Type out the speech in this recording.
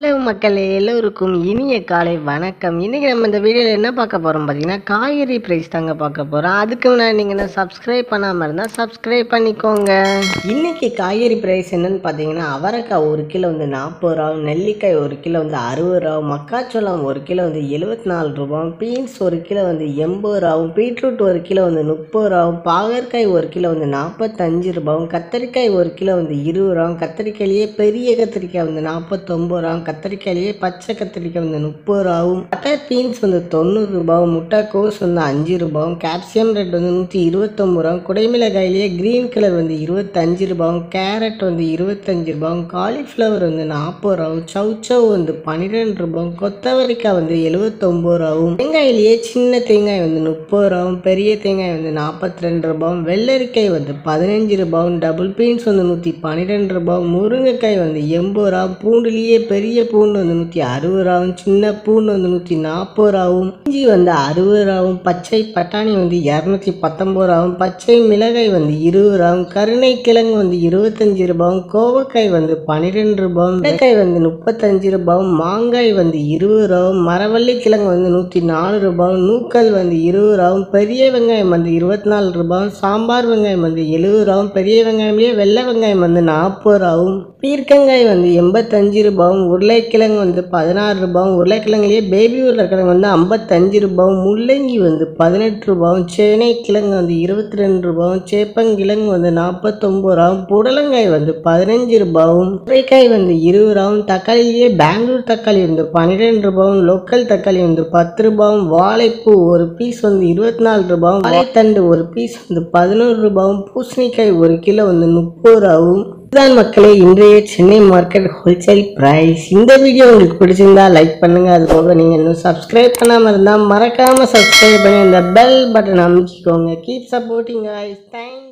hello மக்களே எல்லோருக்கும் இனிய காலை வணக்கம் இன்றைக்கி நம்ம இந்த வீடியோவில் என்ன பார்க்க போகிறோம் பார்த்தீங்கன்னா காய்கறி ப்ரைஸ் தாங்க பார்க்க போகிறோம் அதுக்கு முன்னாடி நீங்கள் என்ன சப்ஸ்கிரைப் பண்ணாமல் இருந்தால் சப்ஸ்கிரைப் பண்ணிக்கோங்க இன்றைக்கி காய்கறி ப்ரைஸ் என்னன்னு பார்த்தீங்கன்னா அவரைக்காய் ஒரு கிலோ வந்து நாற்பது ரூபா நெல்லிக்காய் ஒரு கிலோ வந்து அறுபது ரூபா மக்காச்சோளம் ஒரு கிலோ வந்து எழுபத்தி நாலு ரூபா பீன்ஸ் ஒரு கிலோ வந்து எண்பது ரூபாவும் பீட்ரூட் ஒரு கிலோ வந்து முப்பது ரூபாவும் பாகற்காய் ஒரு கிலோ வந்து நாற்பத்தஞ்சு ரூபாவும் கத்தரிக்காய் ஒரு கிலோ வந்து இருபது ரூபாவும் கத்திரிக்காயிலேயே பெரிய கத்திரிக்காய் வந்து நாற்பத்தொம்பது ரூபாவும் கத்திரிக்காயிலேயே பச்சை கத்திரிக்காய் வந்து முப்பது ரூபாவும் பட்டர் பீன்ஸ் வந்து தொண்ணூறு ரூபாவும் முட்டைக்கோஸ் வந்து அஞ்சு ரூபாவும் கேப்சியம் ரேட் வந்து நூற்றி இருபத்தொம்பது ரூபாவும் குடைமிளகாயிலேயே க்ரீன் கலர் வந்து இருபத்தஞ்சு ரூபாவும் கேரட் வந்து இருபத்தஞ்சு ரூபாவும் காலிஃப்ளவர் வந்து நாற்பது ரூபாவும் சவுச்சவ் வந்து பன்னிரெண்டு ரூபாவும் கொத்தவரிக்காய் வந்து எழுபத்தொம்பது ரூபாவும் தேங்காயிலேயே சின்ன தேங்காய் வந்து முப்பது ரூபாவும் பெரிய தேங்காய் வந்து நாற்பத்தி ரெண்டு ரூபாவும் வெள்ளரிக்காய் வந்து பதினஞ்சு ரூபாவும் டபுள் பீன்ஸ் வந்து நூற்றி பன்னிரெண்டு ரூபாவும் முருங்கைக்காய் வந்து எண்பது ரூபா பூண்டுலேயே பெரிய பூண்டு வந்து நூற்றி அறுபது ரூபாவும் சின்ன பூண்டு வந்து நூற்றி நாற்பது ரூபாவும் இஞ்சி வந்து அறுபது ரூபாவும் பச்சை பட்டாணி வந்து இரநூத்தி பத்தொம்பது ரூபாவும் பச்சை மிளகாய் வந்து இருபது ரூபாவும் கருணை கிழங்கு வந்து இருபத்தஞ்சு ரூபாவும் கோவக்காய் வந்து பன்னிரெண்டு ரூபாவும் வெண்டைக்காய் வந்து முப்பத்தஞ்சு ரூபாவும் மாங்காய் வந்து இருபது ரூபாவும் மரவள்ளி கிழங்கு வந்து நூற்றி நாலு ரூபாவும் நூக்கல் வந்து இருபது ரூபாவும் பெரிய வெங்காயம் வந்து இருபத்தி நாலு ரூபாவும் சாம்பார் வெங்காயம் வந்து எழுபது ரூபாவும் பெரிய வெங்காயம்லேயே வெள்ளை வெங்காயம் வந்து நாற்பது ரூபாவும் பீர்க்கங்காய் வந்து எண்பத்தஞ்சு ரூபாவும் உருளைக்கிழங்கு வந்து பதினாறு ரூபாவும் உருளைக்கிழங்குலேயே பேபி உருளைக்கிழங்கு வந்து ஐம்பத்தஞ்சு ரூபாவும் முள்ளங்கி வந்து பதினெட்டு ரூபாவும் சேனை கிழங்கு வந்து இருபத்தி ரெண்டு ரூபாவும் சேப்பங்கிழங்கு வந்து நாற்பத்தொம்பது ரூபாவும் புடலங்காய் வந்து பதினஞ்சு ரூபாவும் சுரைக்காய் வந்து இருபது ரூபாவும் தக்காளிலேயே பெங்களூர் தக்காளி வந்து பன்னிரெண்டு ரூபாவும் லோக்கல் தக்காளி வந்து பத்து ரூபாவும் வாழைப்பூ ஒரு பீஸ் வந்து இருபத்தி நாலு ரூபாவும் வாழைத்தண்டு ஒரு பீஸ் வந்து பதினோரு ரூபாவும் பூசணிக்காய் ஒரு கிலோ வந்து முப்பது ரூபாவும் இதுதான் மக்களே இன்றைய சென்னை மார்க்கெட் ஹோல்சேல் பிரைஸ் இந்த வீடியோ உங்களுக்கு பிடிச்சிருந்தா லைக் பண்ணுங்க அது போக நீங்கள் இன்னும் சப்ஸ்கிரைப் பண்ணாமல் இருந்தால் மறக்காமல் சப்ஸ்கிரைப் பண்ணி இந்த பெல் பட்டன் அமைக்கிக்கோங்க கீப் சப்போர்ட்டிங் guys தேங்க்